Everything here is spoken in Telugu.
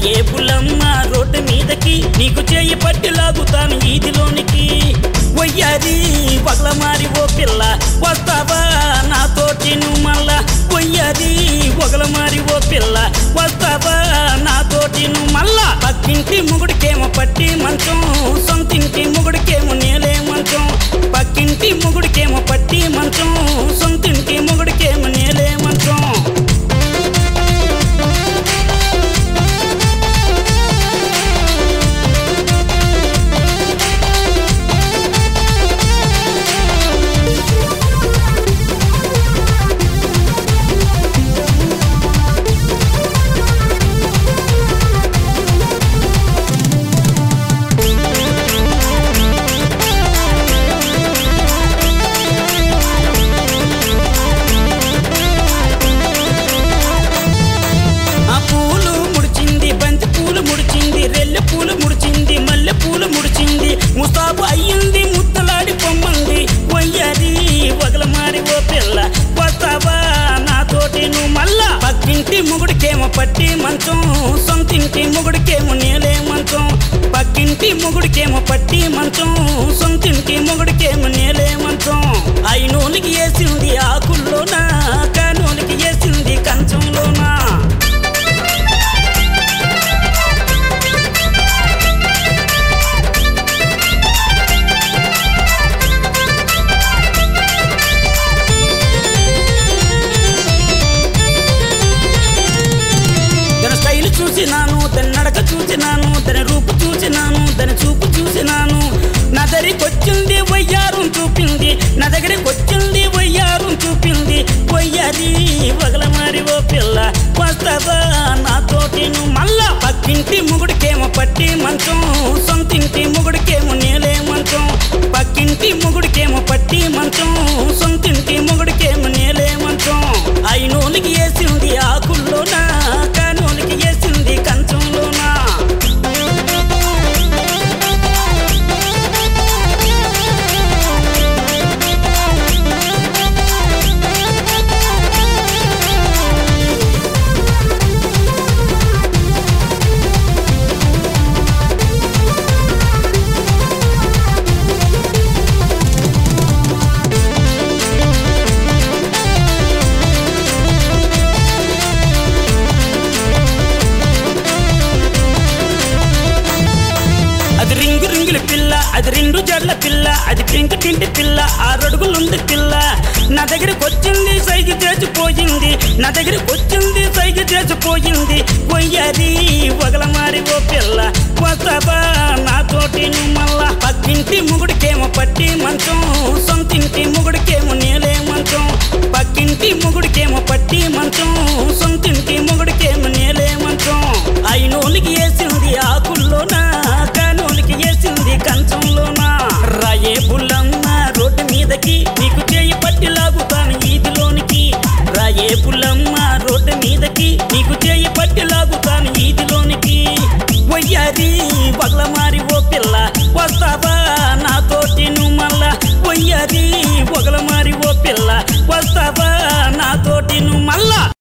రాయే పుల్లమ్మ రోడ్డు మీదకి నీకు చేయి పట్టి లాగుతాను ఈదిలోనికి వయ్యారి పగల మారి ఓ పిల్ల వస్తావా నాతోటి నువ్వు మళ్ళా వయ్యారి పగల మారి ఓ పిల్ల వస్తావా నాతోటి నువ్వు మళ్ళా పక్కింటి ముగుడికేమో పట్టి మంచం సొంతింటి ముగుడికేమో నేలే మంచం పక్కింటి ముగుడికేమో పట్టి మంచం సొంతింటి ముగుడికేమో నేలే మంచం ఆ పూలు ముడిచింది బంతి పూలు ముడిచింది రెల్లె పూలు ముడిచింది మల్లె పూలు ముడిచింది ముస్తాబు అయ్యింది ముద్దలాడి పొమ్మంది వయ్యారి వగల మారి ఓ పిల్ల వస్తావా నాతోటి నువ్వు మళ్ళా పక్కింటి ముగుడికేమో పట్టి మంచం సొంతింటి ముగుడికేమో నేలే మంచం పక్కింటి ముగుడికేమో పట్టి మంచం సొంతింటి ముగుడికేమో నేలే మంచం అయినోనికి వేసింది ఆకుల్లోనా కానోనికి వేసింది కంచంలోనా తన స్టైల్ చూసినాను తన నడక చూసినాను తన రూపు చూసినాను తన చూపు చూసినాను నా దగ్గరికి వచ్చింది వయ్యారం చూపింది నా దగ్గరికి వచ్చింది వయ్యారం చూపింది వయ్యారి వగల మారి ఓ పిల్ల వస్తావా నాతోటి నువ్వు మళ్ళా పక్కింటి ముగుడికేమో పట్టి మంచం సొంతింటి ముగుడికేమో నేలే మంచం పక్కింటి ముగుడికేమో పట్టి మంచం సొంతింటి ముగుడికేమో నేలే మంచం అయినోనికి వేసింది ఆకుల్లోనా కానోనికి వేసింది కంచంలోనా అది రింగు రింగుల పిల్ల అది రెండు జడ్ల పిల్ల అది పింక్ టింటి పిల్ల ఆరడుగులుంది పిల్ల నా దగ్గరికి వచ్చింది సైగ చేసిపోయింది నా దగ్గరికి వచ్చింది సైగ చేసిపోయింది పొయ్యారి వగల మారి ఓ పిల్ల వస్తావా నాతోటి నువ్వు మళ్ళా పక్కింటి ముగుడికేమో పట్టి మంచం సొంతింటి ముగుడికేమో నేలే మంచం పక్కింటి ముగుడికేమో పట్టి మంచం సొంతింటి ముగుడికేమో నేలే మంచం అయినోనికి వేసింది ఆకుల్లోనా కానోనికి వేసింది కంచంలోనా రాయే పుల్లమ్మ రోడ్డు మీదకి నీకు చేయి పట్టి లాగుతాను ఈదిలోనికి రాయే పుల్లమ్మ రోడ్డు మీదకి నీకు చేయి పట్టి లాగుతాను ఈదిలోనికి వయ్యారి పగల మారి ఓ పిల్ల వస్తావా నాతోటి నువ్వు మళ్ళా వయ్యారి పగల మారి ఓ పిల్ల వస్తావా నాతోటి నువ్వు మళ్ళా